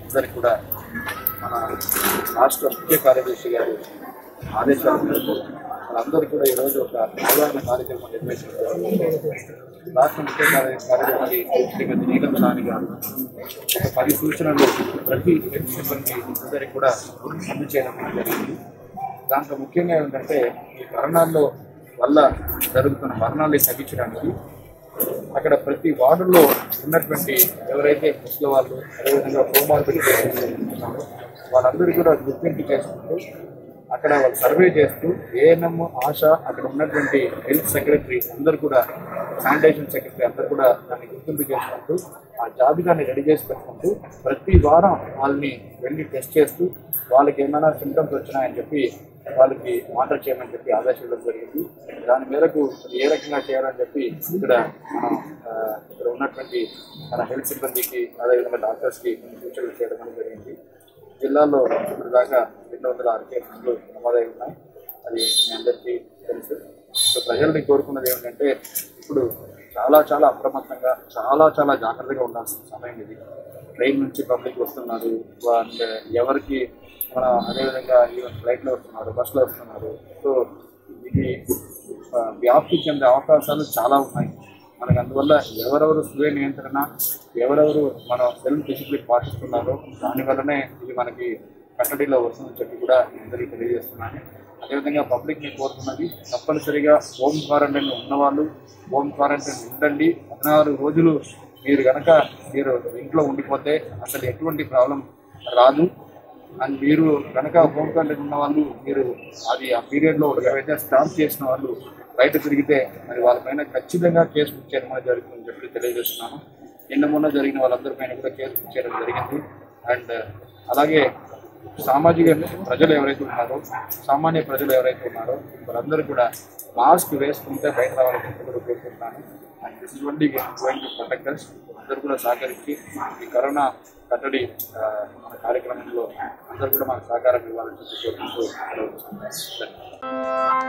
అందరికీ కూడా మన రాష్ట్ర ముఖ్య కార్యదర్శి గారు ఆదేశాల మేరకు వాళ్ళందరూ కూడా ఈరోజు ఒక అవగాహన కార్యక్రమం నిర్వహించారు రాష్ట్ర ముఖ్య కార్య- కార్యదర్శి శ్రీమతి నీలం సాని గారు ఒక పది సూచనలు ప్రతి హెల్త్ సిబ్బంది అందరికీ కూడా అందజేయడం జరిగింది దాంట్లో ముఖ్యంగా ఏంటంటే ఈ మరణాల్లో వల్ల జరుగుతున్న మరణాన్ని తగ్గించడానికి అక్కడ ప్రతి వార్డులో ఉన్నటువంటి ఎవరైతే ముసలి వాళ్ళు అదేవిధంగా కోమార్బిడ్ ఉన్నారో వాళ్ళందరూ కూడా గుర్తింపు చేసుకుంటూ అక్కడ వాళ్ళు సర్వే చేస్తూ ఏఎన్ఎం ఆశ అక్కడ ఉన్నటువంటి హెల్త్ సెక్రటరీ అందరూ కూడా శానిటేషన్ సెక్రటరీ అందరూ కూడా దాన్ని గుర్తింపు చేసుకుంటూ ఆ జాబితాని రెడీ చేసి పెట్టుకుంటూ ప్రతి వారం వాళ్ళని వెళ్ళి టెస్ట్ చేస్తూ వాళ్ళకి ఏమైనా సిమ్టమ్స్ వచ్చినాయని చెప్పి వాళ్ళకి మాటర్ చేయమని చెప్పి ఆదేశించడం జరిగింది దాని మేరకు అది ఏ రకంగా చేయాలని చెప్పి ఇక్కడ మనం ఆ, ఇక్కడ ఉన్నటువంటి మన హెల్త్ సిబ్బందికి అదేవిధంగా డాక్టర్స్కి సూచనలు చేయడం అనేది జరిగింది జిల్లాలో ఇప్పుడు దాకా రెండు వందల ఆరు కేసులు నమోదై ఉన్నాయి అది మీ అందరికీ తెలుసు సో ప్రజల్ని కోరుకున్నది ఏమిటంటే ఇప్పుడు చాలా చాలా అప్రమత్తంగా చాలా చాలా జాగ్రత్తగా ఉండాల్సిన సమయం ఇది ట్రైన్ నుంచి పబ్లిక్ వస్తున్నారు అండ్ ఎవరికి మన అదేవిధంగా ఈవెన్ ఫ్లైట్లో వస్తున్నారు బస్సులో వస్తున్నారు సో ఇది ఆ, వ్యాప్తి చెందే అవకాశాలు చాలా ఉన్నాయి మనకు అందువల్ల ఎవరెవరు స్వీయ నియంత్రణ ఎవరెవరు మన సెల్ఫ్ డిసిప్లిన్ పాటిస్తున్నారో దానివల్లనే ఇది మనకి కట్టడిలో వస్తుందని చెప్పి కూడా మీ అందరికీ తెలియజేస్తున్నాను అదేవిధంగా పబ్లిక్ని కోరుతున్నది తప్పనిసరిగా హోమ్ క్వారంటైన్ ఉన్నవాళ్ళు హోమ్ క్వారంటైన్ ఉండండి పద్నాలుగు రోజులు మీరు కనుక మీరు ఇంట్లో ఉండిపోతే అసలు ఎటువంటి ప్రాబ్లం రాదు అండ్ మీరు కనుక హోమ్ క్వారంటైన్ ఉన్న వాళ్ళు మీరు అది ఆ పీరియడ్లో ఎవరైతే స్టాప్ చేసిన వాళ్ళు బయట తిరిగితే మరి వాళ్ళపైన ఖచ్చితంగా కేసు బుక్ చేయడం అనేది జరుగుతుందని చెప్పి తెలియజేస్తున్నాను నిన్న మొన్న జరిగిన వాళ్ళందరి పైన కూడా కేసు బుక్ చేయడం జరిగింది అండ్ అలాగే సామాజిక ప్రజలు ఎవరైతే ఉన్నారో సామాన్య ప్రజలు ఎవరైతే ఉన్నారో వాళ్ళందరూ కూడా మాస్క్ వేసుకుంటే బయట రావాలని చెప్పి కూడా కోరుకుంటున్నాను and this is only going to protectors అందరూ కూడా సహకరించి ఈ కరోనా కట్టడి ఆ, మన కార్యక్రమంలో అందరూ కూడా మనకు సహకారం ఇవ్వాలని చెప్పి కోరుకుంటూ సెలవు తీసుకుంటున్నాను. ధన్యవాదాలు.